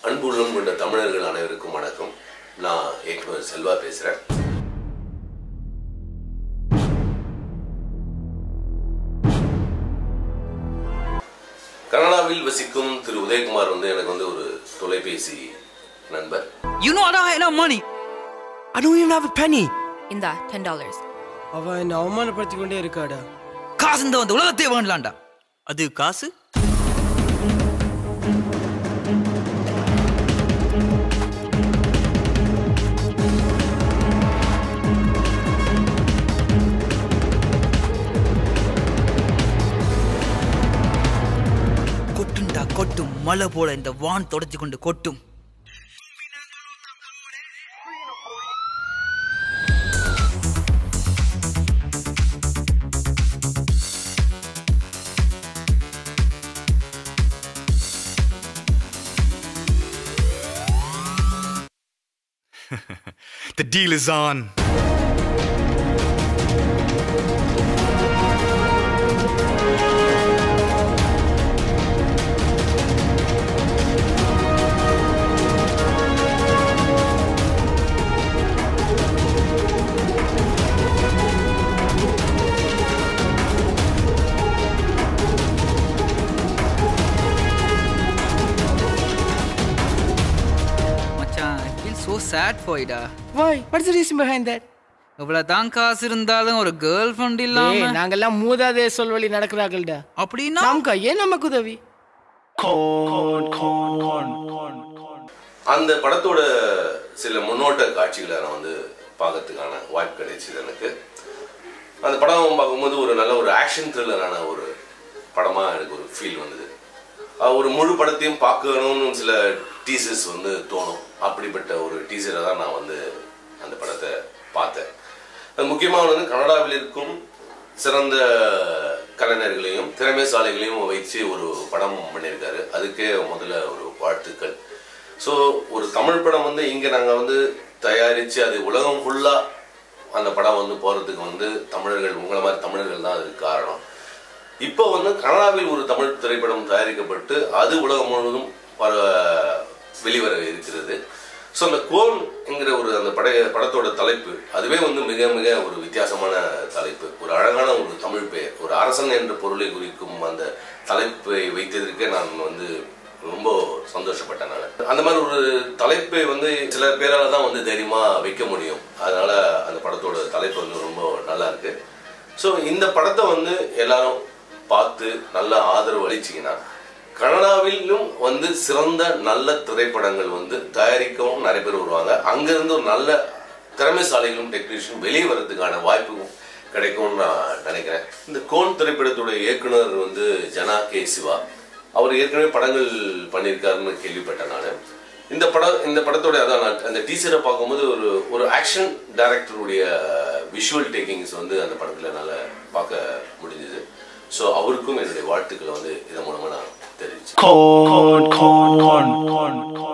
அன்புள்ளம் கொண்ட தமிழர்கள் அனைவருக்கும் வணக்கம் நான் இயக்குனர் செல்வா பேசுகிறேன் கனடாவில் வசிக்கும் திரு உதயகுமார் வந்து எனக்கு வந்து ஒரு தொலைபேசி நண்பர் You know I don't have enough money. I don't even have a penny. இந்தா டென் டாலர்ஸ் அவன் என்னை அவமானப்படுத்திக் கொண்டே இருக்காடா காசு இந்த வந்து உலகத்தையே வேண்டலாம்டா அது காசு கொட்டுண்டா கொட்டும் மழை போல இந்த வான் தொடச்சு கொண்டு கொட்டும் The deal is on. மச்சான் I feel so sad for டா Why? What's the reason behind that? இவ்வளவு தான் காசு இருந்தாலும் ஒரு கேர்ள் ஃப்ரெண்ட் ஏய் இல்லாம நாங்கெல்லாம் மூதாதே சொல்வழி நடக்கிறார்கள்டா அப்படின்னா நமக்கு ஏன் நமக்கு உதவி அந்த படத்தோட சில முன்னோட்ட காட்சிகளை நான் வந்து பார்க்கறதுக்கான வாய்ப்பு கிடைச்சிது எனக்கு அந்த படம் பார்க்கும்போது ஒரு நல்ல ஒரு ஆக்ஷன் த்ரில்லரான ஒரு படமாக எனக்கு ஒரு ஃபீல் வந்தது அஹ் ஒரு முழு படத்தையும் பார்க்கணும்னு சில டீசர்ஸ் வந்து தோணும் அப்படிப்பட்ட ஒரு டீசரை தான் நான் வந்து அந்த படத்தை பார்த்தேன் அது முக்கியமாக வந்து கனடாவில் இருக்கும் சிறந்த கலைஞர்களையும் திறமைசாலிகளையும் வைத்து ஒரு படம் பண்ணியிருக்காரு அதுக்கே முதல்ல ஒரு வாழ்த்துக்கள் ஸோ ஒரு தமிழ் படம் வந்து இங்கே நாங்கள் வந்து தயாரித்து அது உலகம் ஃபுல்லாக அந்த படம் வந்து போகிறதுக்கு வந்து தமிழர்கள் உங்களை மாதிரி தமிழர்கள் தான் அதுக்கு காரணம் இப்போ வந்து கனடாவில் ஒரு தமிழ் திரைப்படம் தயாரிக்கப்பட்டு அது உலகம் முழுவதும் பர வெளிவர இருக்கிறது ஸோ அந்த கோன் என்கிற ஒரு அந்த படைய படத்தோட தலைப்பு அதுவே வந்து மிக மிக ஒரு வித்தியாசமான தலைப்பு ஒரு அழகான ஒரு தமிழ் பெயர் ஒரு அரசன் என்ற பொருளை குறிக்கும் அந்த தலைப்பை வைத்ததற்கே நான் வந்து ரொம்ப சந்தோஷப்பட்டேன் நான் அந்த மாதிரி ஒரு தலைப்பை வந்து சில பேரால தான் வந்து தைரியமா வைக்க முடியும் அதனால அந்த படத்தோட தலைப்பு வந்து ரொம்ப நல்லா இருக்கு ஸோ இந்த படத்தை வந்து எல்லாரும் பார்த்து நல்ல ஆதரவு அளிச்சிங்கன்னா கனடாவிலும் வந்து சிறந்த நல்ல திரைப்படங்கள் வந்து தயாரிக்கவும் நிறைய பேர் வருவாங்க அங்கிருந்து ஒரு நல்ல திறமைசாலிகளும் டெக்னீஷியன் வெளியே வர்றதுக்கான வாய்ப்பும் கிடைக்கும்னு நான் நினைக்கிறேன் இந்த கோன் திரைப்படத்துடைய இயக்குனர் வந்து ஜனா கே சிவா அவர் ஏற்கனவே படங்கள் பண்ணியிருக்காருன்னு கேள்விப்பட்டேன் நான் இந்த படம் இந்த படத்தோட அதான் நான் அந்த டீசரை பார்க்கும்போது ஒரு ஒரு ஆக்ஷன் டைரக்டருடைய விஷுவல் டேக்கிங்ஸ் வந்து அந்த படத்தில் என்னால் பார்க்க முடிஞ்சது ஸோ அவருக்கும் என்னுடைய வாழ்த்துக்களை வந்து இதன் மூலமாக நான் தெரிவிச்சேன் Con, con, con, con, con.